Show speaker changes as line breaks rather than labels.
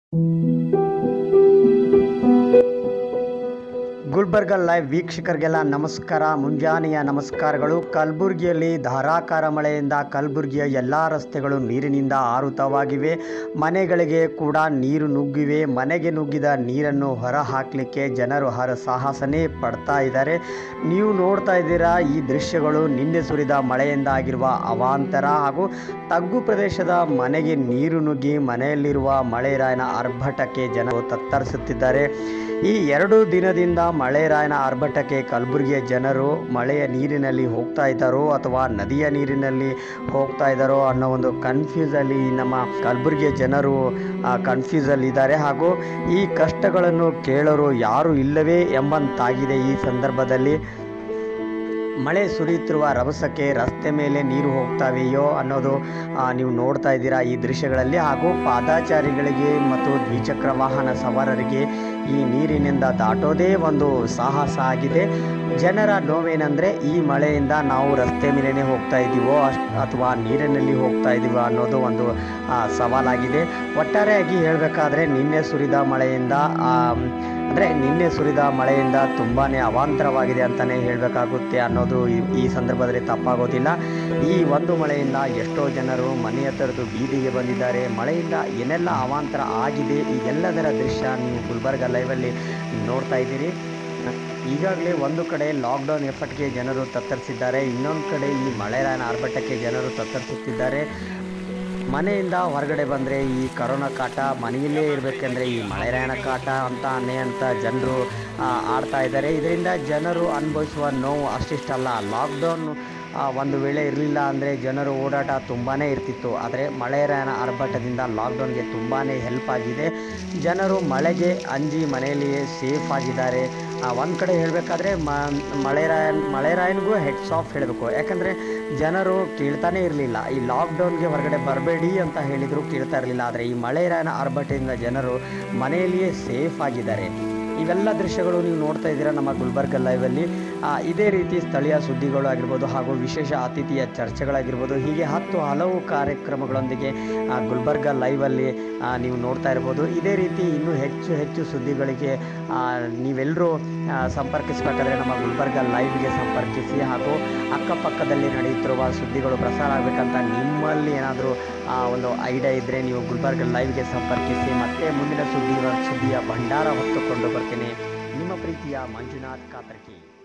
Gulbarga live ವೀಕ್ಷಕರಿಗೆಲ್ಲ ನಮಸ್ಕಾರ ಮುಂಜಾನೆಯ ನಮಸ್ಕಾರಗಳು ಕಲಬುರಗಿಯಲ್ಲಿ ಧಾರಾಕಾರ ಮಳೆಯಿಂದ ಕಲಬುರಗಿಯ ಎಲ್ಲ ರಸ್ತೆಗಳು ನೀರಿನಿಂದ ಆವೃತವಾಗಿವೆ ಮನೆಗಳಿಗೆ ಕೂಡ ನೀರು ನುಗ್ಗಿವೆ ಮನೆಗೆ ನುಗ್ಗಿದ ನೀರನ್ನು ಹೊರ ಹಾಕಲಿಕ್ಕೆ ಜನರು ಹರ ಸಾಹಸನೇ ಪಡ್ತಾ ಇದ್ದಾರೆ ನೀವು ನೋಡ್ತಾ ಇದ್ದೀರಾ ಈ ದೃಶ್ಯಗಳು ನಿನ್ನೆ ಸುರಿದ ಮಳೆಯಿಂದ ಆಗಿರುವ ಅವಾಂತರ ಹಾಗೂ ತಗ್ಗು ಪ್ರದೇಶದ ಮನೆಗೆ ನೀರು ನುಗ್ಗಿ ಮನೆಯಲ್ಲಿರುವ ಮಳೆರಾಯನ ಆರ್ಭಟಕ್ಕೆ ಜನರು ತತ್ತರಿಸುತ್ತಿದ್ದಾರೆ ಈ ಎರಡು ದಿನದಿಂದ ಮಳೆರಾಯನ ಆರ್ಭಟಕ್ಕೆ ಕಲಬುರಗಿಯ ಜನರು ಮಳೆಯ ನೀರಿನಲ್ಲಿ ಹೋಗ್ತಾ ಇದ್ದಾರೋ ಅಥವಾ ನದಿಯ ನೀರಿನಲ್ಲಿ ಹೋಗ್ತಾ ಇದ್ದಾರೋ ಅನ್ನೋ ಒಂದು ಕನ್ಫ್ಯೂಸಲ್ಲಿ ನಮ್ಮ ಕಲಬುರಗಿಯ ಜನರು ಕನ್ಫ್ಯೂಸಲ್ಲಿ ಇದ್ದಾರೆ ಹಾಗೂ ಈ ಕಷ್ಟಗಳನ್ನು ಕೇಳೋರು ಯಾರು ಇಲ್ಲವೇ ಎಂಬಂತಾಗಿದೆ ಈ ಸಂದರ್ಭದಲ್ಲಿ ಮಳೆ ಸುರಿಯುತ್ತಿರುವ ರಭಸಕ್ಕೆ ರಸ್ತೆ ಮೇಲೆ ನೀರು ಹೋಗ್ತಾವೆಯೋ ಅನ್ನೋದು ಆ, ನೀವು ನೋಡ್ತಾ ಇದ್ದೀರಾ ಈ ದೃಶ್ಯಗಳಲ್ಲಿ ಹಾಗೂ ಪಾದಾಚಾರಿಗಳಿಗೆ ಮತ್ತು ದ್ವಿಚಕ್ರ ವಾಹನ ಸವಾರರಿಗೆ ಈ ನೀರಿನಿಂದ ದಾಟೋದೇ ಒಂದು ಸಾಹಸ ಆಗಿದೆ ಜನರ ನೋವೇನೆಂದರೆ ಈ ಮಳೆಯಿಂದ ನಾವು ರಸ್ತೆ ಮೇಲೇ ಹೋಗ್ತಾ ಇದ್ದೀವೋ ಅಶ್ ಅಥವಾ ನೀರಿನಲ್ಲಿ ಹೋಗ್ತಾ ಇದ್ದೀವೋ ಅನ್ನೋದು ಒಂದು ಆ, ಸವಾಲಾಗಿದೆ ಒಟ್ಟಾರೆಯಾಗಿ ಹೇಳಬೇಕಾದ್ರೆ ನಿನ್ನೆ ಸುರಿದ ಮಳೆಯಿಂದ ಆ, ಅಂದರೆ ನಿನ್ನೆ ಸುರಿದ ಮಳೆಯಿಂದ ತುಂಬಾ ಅವಾಂತರವಾಗಿದೆ ಅಂತಲೇ ಹೇಳಬೇಕಾಗುತ್ತೆ ಅನ್ನೋದು ಈ- ಈ ಸಂದರ್ಭದಲ್ಲಿ ತಪ್ಪಾಗೋದಿಲ್ಲ ಈ ಒಂದು ಮಳೆಯಿಂದ ಎಷ್ಟೋ ಜನರು ಮನೆಯ ಥರದ್ದು ಬೀದಿಗೆ ಬಂದಿದ್ದಾರೆ ಮಳೆಯಿಂದ ಏನೆಲ್ಲ ಅವಾಂತರ ಆಗಿದೆ ಈ ಎಲ್ಲದರ ದೃಶ್ಯ ನೀವು ಗುಲ್ಬರ್ಗ ಲೈವಲ್ಲಿ ನೋಡ್ತಾ ಇದ್ದೀರಿ ಈಗಾಗಲೇ ಒಂದು ಕಡೆ ಲಾಕ್ಡೌನ್ ಎಫರ್ಟ್ಗೆ ಜನರು ತತ್ತರಿಸಿದ್ದಾರೆ ಇನ್ನೊಂದು ಕಡೆ ಈ ಮಳೆರಾಯನ ಆರ್ಭಟಕ್ಕೆ ಜನರು ತತ್ತರಿಸುತ್ತಿದ್ದಾರೆ ಮನೆಯಿಂದ ಹೊರಗಡೆ ಬಂದರೆ ಈ ಕರೋನಾ ಕಾಟ ಮನೆಯಲ್ಲೇ ಇರಬೇಕೆಂದ್ರೆ ಈ ಮಳೆರಾಯನ ಕಾಟ ಅಂತ ಅನ್ನೇ ಅಂತ ಜನರು ಆಡ್ತಾ ಇದ್ದಾರೆ ಇದರಿಂದ ಜನರು ಅನುಭವಿಸುವ ನೋವು ಅಷ್ಟಿಷ್ಟಲ್ಲ ಲಾಕ್ಡೌನ್ ಒಂದು ವೇಳೆ ಇರಲಿಲ್ಲ ಅಂದರೆ ಜನರು ಓಡಾಟ ತುಂಬಾ ಇರ್ತಿತ್ತು ಆದರೆ ಮಳೆರಾಯನ ಆರ್ಭಟದಿಂದ ಲಾಕ್ಡೌನ್ಗೆ ತುಂಬಾ ಹೆಲ್ಪ್ ಆಗಿದೆ ಜನರು ಮಳೆಗೆ ಅಂಜಿ ಮನೆಯಲ್ಲಿಯೇ ಸೇಫ್ ಆಗಿದ್ದಾರೆ ಒಂದು ಕಡೆ ಹೇಳಬೇಕಾದ್ರೆ ಮ ಮಳೆರಾಯನ್ ಮಳೆರಾಯನ್ಗೂ ಹೆಡ್ಸ್ ಆಫ್ ಹೇಳಬೇಕು ಯಾಕಂದರೆ ಜನರು ಕೇಳ್ತಾನೆ ಇರಲಿಲ್ಲ ಈ ಲಾಕ್ಡೌನ್ಗೆ ಹೊರಗಡೆ ಬರಬೇಡಿ ಅಂತ ಹೇಳಿದರೂ ಕೇಳ್ತಾ ಇರಲಿಲ್ಲ ಆದರೆ ಈ ಮಳೆರಾಯನ ಆರ್ಭಟದಿಂದ ಜನರು ಮನೆಯಲ್ಲಿಯೇ ಸೇಫ್ ಆಗಿದ್ದಾರೆ ಇವೆಲ್ಲ ದೃಶ್ಯಗಳು ನೀವು ನೋಡ್ತಾ ಇದ್ದೀರಾ ನಮ್ಮ ಗುಲ್ಬರ್ಗ ಲೈವಲ್ಲಿ ಆ, ಇದೇ ರೀತಿ ಸ್ಥಳೀಯ ಸುದ್ದಿಗಳು ಆಗಿರ್ಬೋದು ಹಾಗೂ ವಿಶೇಷ ಅತಿಥಿಯ ಚರ್ಚೆಗಳಾಗಿರ್ಬೋದು ಹೀಗೆ ಹತ್ತು ಹಲವು ಕಾರ್ಯಕ್ರಮಗಳೊಂದಿಗೆ ಆ, ಗುಲ್ಬರ್ಗ ಲೈವಲ್ಲಿ ಆ, ನೀವು ನೋಡ್ತಾ ಇರ್ಬೋದು ಇದೇ ರೀತಿ ಇನ್ನೂ ಹೆಚ್ಚು ಹೆಚ್ಚು ಸುದ್ದಿಗಳಿಗೆ ಆ, ನೀವೆಲ್ಲರೂ ಆ, ಸಂಪರ್ಕಿಸಬೇಕಾದ್ರೆ ನಮ್ಮ ಗುಲ್ಬರ್ಗ ಲೈವ್ಗೆ ಸಂಪರ್ಕಿಸಿ ಹಾಗೂ ಅಕ್ಕಪಕ್ಕದಲ್ಲಿ ನಡೆಯುತ್ತಿರುವ ಸುದ್ದಿಗಳು ಪ್ರಸಾರ ಆಗಬೇಕಂತ ನಿಮ್ಮಲ್ಲಿ ಏನಾದರೂ ಒಂದು ಐಡಿಯಾ ಇದ್ದರೆ ನೀವು ಗುಲ್ಬರ್ಗ ಲೈವ್ಗೆ ಸಂಪರ್ಕಿಸಿ ಮತ್ತೆ ಮುಂದಿನ ಸುದ್ದಿ ಸುದ್ದಿಯ ಭಂಡಾರ ಹೊತ್ತುಕೊಂಡು ಬರ್ತೀನಿ ನಿಮ್ಮ ಪ್ರೀತಿಯ ಮಂಜುನಾಥ್ ಕಾತರ್ಕಿ